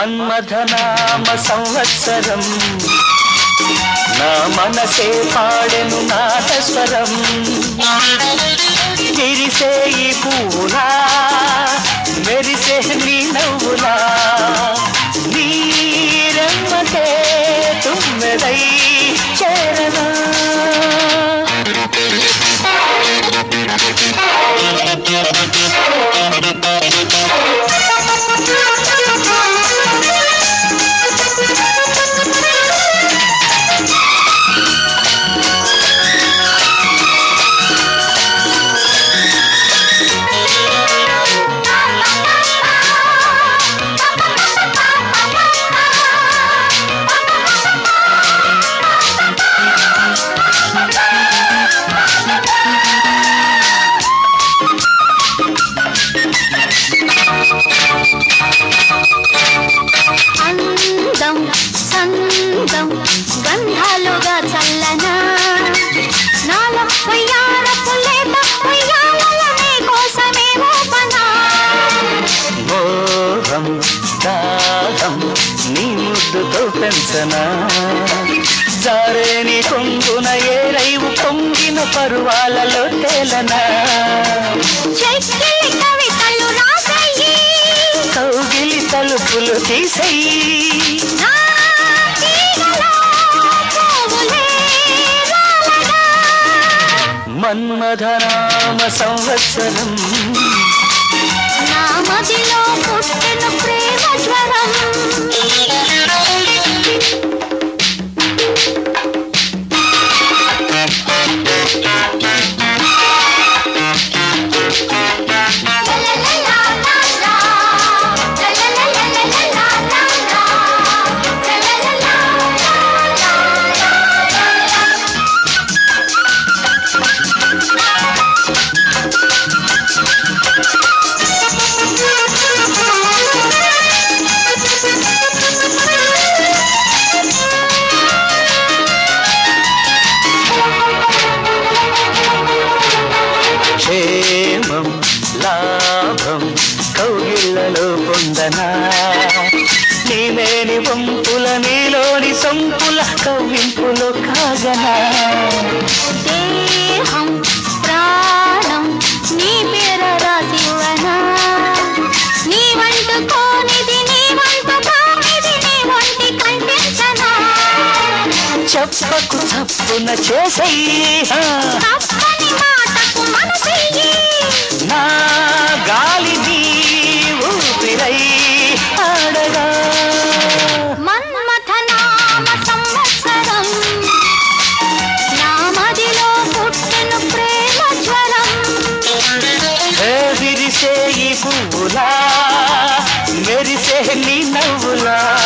మన్మథనామ సంవత్సరం నా మనసే పాడెను నాదస్వరం విరిసే ఈ పూలా మెరిసే నీ నవ్వులా నీరమ్మకే తుమ్మెదై చేరనా అందం సందం గంధాలుగా చల్లనా నాలో వయ్యారపు లేత వయ్యాలనే కోసమేమో పనా మోహం దాహం నీ ముద్దుతో పెంచనా జారేని కొంగున ఏరైవు పొంగిన పరువాలలో తేలనా చెక్కిలి కవితలు రాసయ్యి కౌగిలి తలుపులు తీసెయ్యి నా తీగలో పువ్వులే రాలగా. మన్మధనామ సంవత్సరం నా మదిలో పుట్టిన ప్రేమ జ్వరం క్షేమం లాభం కౌగిళ్ళలో పొందనా నీమేని వంపుల నీలోని సొంపుల కవ్వింపులో కాగనా దేహం ప్రాణం నీ పేర రాసివనా నీ వంటుకోనిది నీ వంట కానిది నీ వంటి కంటించనా చెప్పకు తప్పున చేసెయ్యి ఆ, తప్పని మాటకు మనసెయ్యి నా గాలి నీ ఊపిరై ఆడగా మన్మథ నామ సంవత్సరం నా మదిలో పుట్టిన ప్రేమ జ్వరం ఏ విరిసే ఈ పువ్వులా మెరిసే నీ నవ్వులా